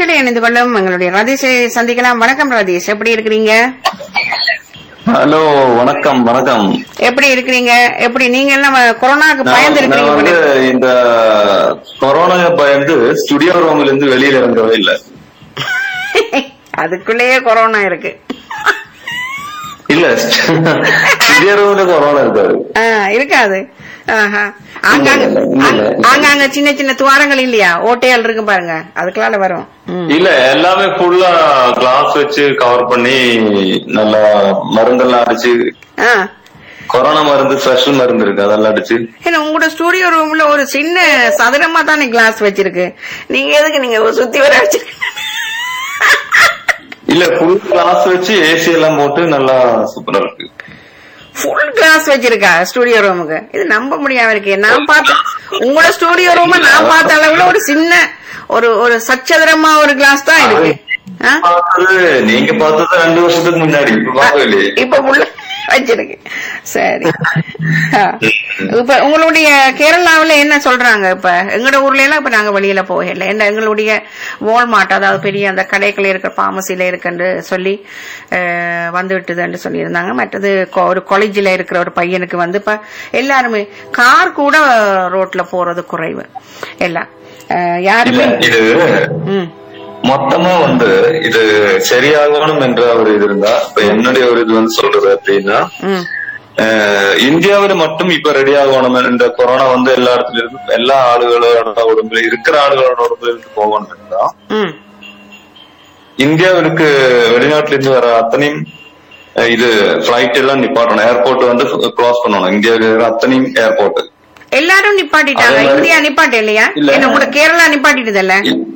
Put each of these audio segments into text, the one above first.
நிகழ்ச்சியில் இணைந்து கொள்ளும் எங்களுடைய ரதீஷை சந்திக்கலாம் வணக்கம் ரதீஷ் எப்படி இருக்கிறீங்க ஹலோ வணக்கம் வணக்கம் எப்படி இருக்கிறீங்க எப்படி நீங்க எல்லாம் கொரோனாக்கு பயந்து நான் நான் வந்து இருக்கிறீங்க இந்த கொரோனா பயந்து ஸ்டுடியோ ரூம்ல இருந்து வெளியில இறங்கவே இல்ல அதுக்குள்ளேயே கொரோனா இருக்கு இல்ல ஸ்டுடியோ ரூம்ல கொரோனா இருக்காது ஆ, இருக்காது ஆஹா. ஆங்காங்க இல்ல, இல்ல, இல்ல. ஆங்- ஆங்காங்க சின்ன சின்ன துவாரங்கள் இல்லையா ஓட்டையால் இருக்கு பாருங்க அதுக்குள்ளால வரும் ம். இல்ல எல்லாமே ஃபுல்லா கிளாஸ் வச்சு கவர் பண்ணி நல்லா மருந்தெல்லாம் அடிச்சு ஆ. கொரோனா மருந்து ஸ்பெஷல் மருந்து இருக்கு அதெல்லாம் அடிச்சு ஏன்னா உங்களோட ஸ்டூடியோ ரூம்ல ஒரு சின்ன சதுரமா தானே கிளாஸ் வச்சிருக்கு நீங்க எதுக்கு நீங்க ஒரு சுத்தி வர வச்சிருக்கீங்க இல்ல ஃபுல் கிளாஸ் வச்சு ஏசி எல்லாம் போட்டு நல்லா சூப்பரா இருக்கு ஃபுல் கிளாஸ் வச்சிருக்கா ஸ்டூடியோ ரூமுக்கு இது நம்ப முடியாம இருக்கு நான் பார்த்த உங்களோட ஸ்டூடியோ ரூம் நான் பார்த்த அளவுல ஒரு சின்ன ஒரு ஒரு சச்சதுரமா ஒரு கிளாஸ் தான் இருக்கு ஆ? பார்த்தது நீங்க பார்த்தது ரெண்டு வருஷத்துக்கு முன்னாடி இப்ப பார்க்கவே இப்ப உள்ள வச்சிருக்கு சரி ஆ. இப்ப உங்களுடைய கேரளாவுல என்ன சொல்றாங்க இப்ப எங்கட ஊர்ல எல்லாம் இப்ப நாங்க வெளியில போகல என்ன எங்களுடைய வால்மார்ட் அதாவது பெரிய அந்த கடைகள் இருக்கிற பாமசில இருக்குன்னு சொல்லி அஹ், வந்து விட்டுதுன்னு சொல்லியிருந்தாங்க மற்றது கொ- ஒரு காலேஜில் இருக்கிற ஒரு பையனுக்கு வந்து இப்ப எல்லாருமே கார் கூட ரோட்ல போறது குறைவு எல்லாம் அஹ், இல்ல யாருமே இது ம் மொத்தமா வந்து இது சரியாகணும் என்ற ஒரு இது இருந்தா இப்ப என்னுடைய ஒரு இது வந்து சொல்றது அப்படின்னா ம் அஹ், இந்தியாவில மட்டும் இப்ப ரெடி ஆகணும் இந்த கொரோனா வந்து எல்லா இடத்துல இருந்து எல்லா ஆளுகளோட உடம்புல இருக்கிற ஆளுகளோட உடம்புல இருந்து போகணும் இருந்தா ம் இந்தியாவிற்கு வெளிநாட்டுல இருந்து வர அத்தனையும் அஹ், இது பிளைட் எல்லாம் நிப்பாட்டணும் ஏர்போர்ட் வந்து க்ளோஸ் பண்ணணும் இந்தியாவில் இருக்கிற அத்தனையும் ஏர்போர்ட் எல்லாரும் நிப்பாட்டிட்டாங்க அதே மாதிரி- இந்தியா நிப்பாட்ட இல்லையா இல்ல. என்ன கூட கேரளா நிப்பாட்டிட்டதல்ல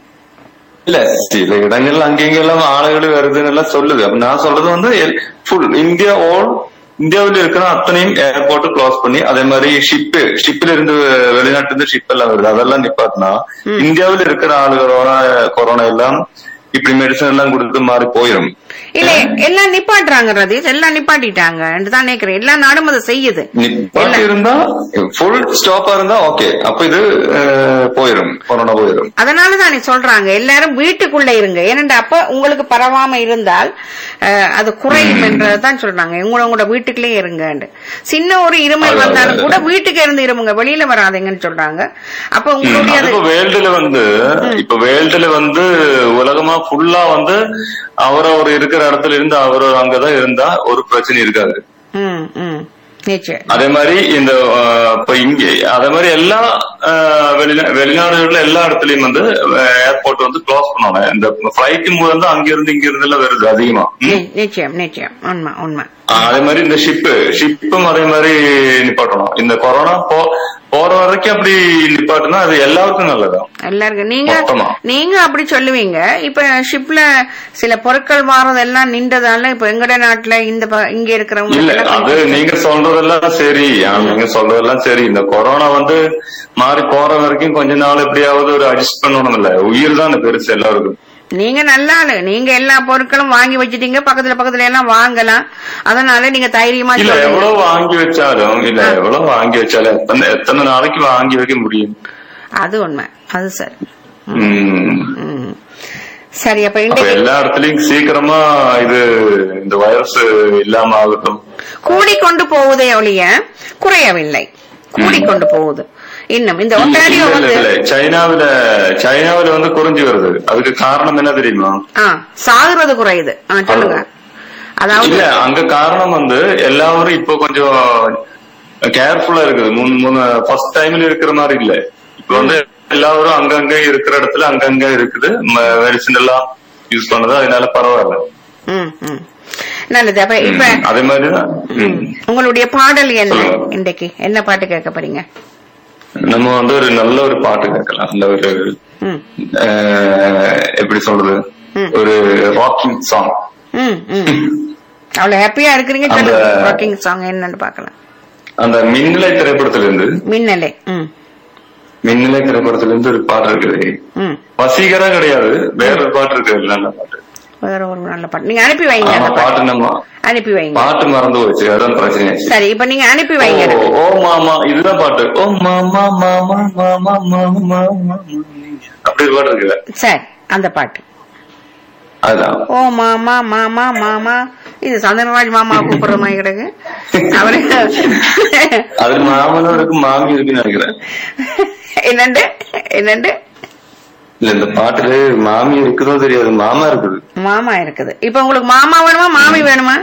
இல்ல சில இடங்கள்ல அங்கெங்கெல்லாம் ஆளுகள் வருதுன்னு எல்லாம் சொல்லுது அப்ப நான் சொல்றது வந்து ஃபுல் இந்தியா ஓல் இந்தியாவில் இருக்கிற அத்தனையும் ஏர்போர்ட் க்ளோஸ் பண்ணி அதே மாதிரி ஷிப்பு ஷிப்ல இருந்து வெளிநாட்டுல இருந்து ஷிப் எல்லாம் வருது அதெல்லாம் நிப்பாட்டினா இந்தியாவில் இருக்கிற ஆளுகளோட கொரோனா எல்லாம் இப்படி மெடிசன் எல்லாம் கொடுத்து மாறி போயிடும் இல்ல எல்லாம் நிப்பாட்டுறாங்க ரதீஷ் எல்லாம் நிப்பாட்டிட்டாங்க தான் நினைக்கிறேன் எல்லா நாடும் அதை செய்யுது நிப்பாட்டி இருந்தா ஃபுல் ஸ்டாப்பா இருந்தா ஓகே அப்ப இது அஹ், போயிடும் கொரோனா போயிடும் அதனால தானே சொல்றாங்க எல்லாரும் வீட்டுக்குள்ள இருங்க ஏனென்றா அப்ப உங்களுக்கு பரவாம இருந்தால் அஹ், அது குறையும் என்றதான் சொல்றாங்க உங்களோட உங்களோட வீட்டுக்குள்ளே இருங்க சின்ன ஒரு இருமல் அது- வந்தாலும் கூட வீட்டுக்கு இருந்து இருமுங்க வெளியில வராதீங்கன்னு சொல்றாங்க அப்ப உங்களுடைய அது அது இப்ப வேர்ல்டுல வந்து இப்ப வேர்ல்டுல வந்து உலகமா ஃபுல்லா வந்து அவரவர் இருக்கிற இடத்துல இருந்து அவரவர் அங்கதான் இருந்தா ஒரு பிரச்சனை இருக்காது ம் ம் நிச்சயம் அதே மாதிரி இந்த அஹ், இப்ப இங்க அதே மாதிரி எல்லா அஹ், வெளிநா வெளிநாடுகள்ல எல்லா இடத்துலயும் வந்து ஏர்போர்ட் வந்து க்ளோஸ் பண்ணுவாங்க இந்த பிளைட் மூலம் தான் அங்க இருந்து இங்க இருந்து எல்லாம் வருது அதிகமா ம். நி- நிச்சயம் நிச்சயம் உண்மை உண்மை ஆஹ் அதே மாதிரி இந்த ஷிப்பு ஷிப்பும் அதே மாதிரி நிப்பாட்டணும் இந்த கொரோனா போ போற வரைக்கும் அப்படி நிப்பாட்டினா அது எல்லாருக்கும் நல்லதான் எல்லாருக்கும் நீங்க மொத்தமா. நீங்க அப்படி சொல்லுவீங்க இப்ப ஷிப்ல சில பொருட்கள் மாறதெல்லாம் நின்றதால இப்ப எங்கட நாட்டுல இந்த ப- இங்க இல்ல இருக்கிறவங்க அது நீங்க சொல்றதெல்லாம் சரி ஆ, நீங்க சொல்றதெல்லாம் சரி இந்த கொரோனா வந்து மாறி போற வரைக்கும் கொஞ்ச நாள் எப்படியாவது ஒரு அட்ஜஸ்ட் பண்ணணும் இல்ல உயிர் தான் பெருசு எல்லாருக்கும் நீங்க நல்ல ஆளு நீங்க எல்லா பொருட்களும் வாங்கி வச்சிட்டீங்க பக்கத்துல பக்கத்துல எல்லாம் வாங்கலாம் அதனால நீங்க தைரியமா இல்ல சொல்றீங்க எவ்வளவு வாங்கி வச்சாலும் இல்ல எவ்வளவு வாங்கி வச்சாலும் எத்தனை எத்தனை நாளைக்கு வாங்கி வைக்க முடியும் அது உண்மை அது சரி உம் ம். சரி அப்ப அப்ப இன்றைக்கு எல்லா இடத்துலயும் சீக்கிரமா இது இந்த வைரஸ் இல்லாம ஆகட்டும் கூடிக்கொண்டு போவதே ஒழிய குறையவில்லை கூடிக்கொண்டு போகுது இன்னும் இந்த இல்ல, ஒன்டாரியோ இல்ல, வந்து இல்ல. சைனாவுல சைனாவுல வந்து குறைஞ்சு வருது அதுக்கு காரணம் என்ன தெரியுமா ஆ சாகுறது குறையுது ஆ, சொல்லுங்க அதாவது இல்ல அங்க காரணம் வந்து எல்லாரும் இப்போ கொஞ்சம் கேர்ஃபுல்லா இருக்குது முன் முன்ன ஃபர்ஸ்ட் டைம்ல இருக்கிற மாதிரி இல்ல இப்ப வந்து எல்லாரும் அங்கங்க இருக்கிற இடத்துல அங்கங்க இருக்குது மெடிசன் எல்லாம் யூஸ் பண்ணது அதனால பரவாயில்ல ம், ம். நல்லது அப்ப இப்ப ம், அதே மாதிரிதான் ம். உங்களுடைய பாடல் என்ன சொல்லுங்க. இன்றைக்கு என்ன பாட்டு கேட்க போறீங்க நம்ம வந்து ஒரு நல்ல ஒரு பாட்டு கேட்கலாம் நல்ல ஒரு ம், அஹ், எப்படி சொல்றது ம். ஒரு ராக்கிங் சாங் ம், ம். அவ்வளவு ஹாப்பியா இருக்கிறீங்க அந்த- சொல்லுங்க ராக்கிங் சாங் என்னன்னு பார்க்கலாம் அந்த மின்னலை திரைப்படத்துல இருந்து மின்னலே ம் மின்னலை திரைப்படத்துல இருந்து ஒரு பாட்டு இருக்குது ம் வசீகரா கிடையாது வேற ஒரு பாட்டு இருக்கு நல்ல பாட்டு வேற ஒரு நல்ல பாட்டு நீங்க அனுப்பி வைங்க ஆமா அந்த பாட்டு பாட்டு நம்ம அனுப்பி வைங்க பாட்டு மறந்து போச்சு அதான் பிரச்சனை சரி இப்ப நீங்க அனுப்பி ஓ, வைங்க எனக்கு. ஓ மாமா இதுதான் பாட்டு ஓ மாமா மாமா மாமா மாமா மாமா அப்படி ஒரு பாட்டு இருக்குல்ல சரி அந்த பாட்டு அதுதான் ஓ மாமா மாமா மாமா இது சந்தனராஜ் மாமா கூப்பிடுற மாதிரி கிடக்கு அவரு அது மாமனும் இருக்கு மாமி இருக்குன்னு நினைக்கிறேன் என்னண்டு என்னண்டு இல்ல இந்த பாட்டுல மாமி இருக்குதோ தெரியாது மாமா இருக்குது மாமா இருக்குது இப்ப உங்களுக்கு மாமா வேணுமா மாமி வேணுமா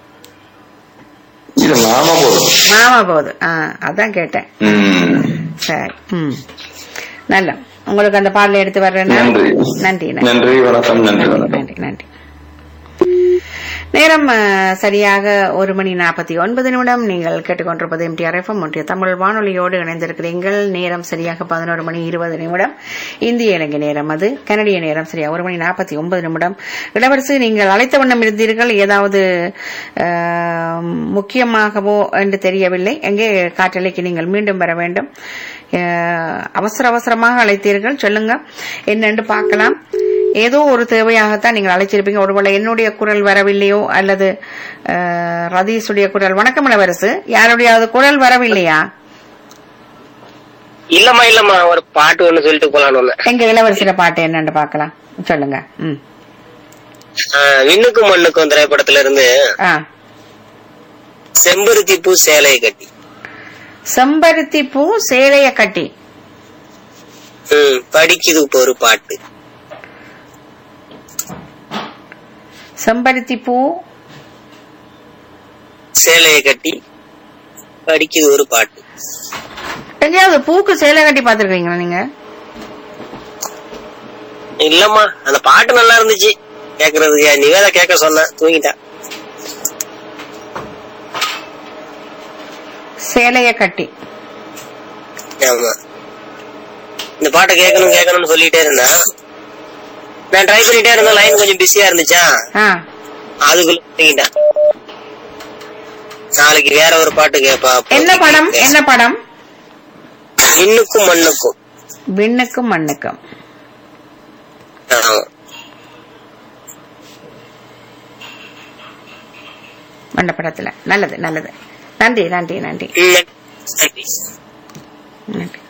இல்ல மாமா போதும் மாமா போகுது ஆ அதான் கேட்டேன் ம். சரி ம் நல்ல உங்களுக்கு அந்த பாடலை எடுத்து வர்றேன் நன்றி நன்றி நன்றி நன்றி வணக்கம் நன்றி வணக்கம் நன்றி நன்றி நேரம் அஹ், சரியாக ஒரு மணி நாற்பத்தி ஒன்பது நிமிடம் நீங்கள் கேட்டுக்கொண்டிருப்பது எம்டிஆர் எஃப்எம் ஒன்றிய தமிழ் வானொலியோடு இணைந்திருக்கிறீர்கள் நேரம் சரியாக பதினோரு மணி இருபது நிமிடம் இந்திய இலங்கை நேரம் அது கனடிய நேரம் சரியாக ஒரு மணி நாற்பத்தி ஒன்பது நிமிடம் இளவரசு நீங்கள் அழைத்த வண்ணம் இருந்தீர்கள் ஏதாவது அஹ், முக்கியமாகவோ என்று தெரியவில்லை எங்கே காற்றலைக்கு நீங்கள் மீண்டும் வர வேண்டும் அஹ், அவசர அவசரமாக அழைத்தீர்கள் சொல்லுங்க என்னன்னு பார்க்கலாம் ஏதோ ஒரு தேவையாகத்தான் நீங்கள் அழைச்சிருப்பீங்க ஒருவேளை என்னுடைய குரல் வரவில்லையோ அல்லது அஹ், ரதீஷுடைய குரல் வணக்கம் இளவரசு யாருடையாவது குரல் வரவில்லையா இல்லம்மா இல்லம்மா ஒரு பாட்டு ஒண்ணு சொல்லிட்டு போலான்னு வந்தேன் எங்க இளவரசியோட பாட்டு என்னன்னு பார்க்கலாம் சொல்லுங்க ம் ஆஹ் விண்ணுக்கும் மண்ணுக்கும் திரைப்படத்துல இருந்து ஆ செம்பருத்தி பூ சேலையை கட்டி செம்பருத்தி பூ சேலைய கட்டி ம், படிக்குது இப்ப ஒரு பாட்டு செம்பருத்தி பூ சேலையை கட்டி படிக்குது ஒரு பாட்டு எங்கேயாவது பூக்கு சேலை கட்டி பாத்துருக்கீங்களா நீங்க இல்லம்மா அந்த பாட்டு நல்லா இருந்துச்சு கேக்குறதுக்கு நிவேதா கேட்க சொன்ன தூங்கிட்டா சேலைய கட்டி ஆமா இந்த பாட்டை கேட்கணும் கேட்கணும்னு சொல்லிட்டே இருந்தேன் நான் ட்ரை பண்ணிட்டே இருந்தேன் லைன் கொஞ்சம் பிஸியா இருந்துச்சா ஆ அதுக்குள்ள தூங்கிட்டேன் நாளைக்கு வேற ஒரு பாட்டு கேப்பா என்ன படம் என்ன படம் இன்னுக்கும் மண்ணுக்கும் விண்ணுக்கும் மண்ணுக்கும் ஆமா மண்ட படத்துல நல்லது நல்லது நன்றி நன்றி நன்றி ம், நன்றி நன்றி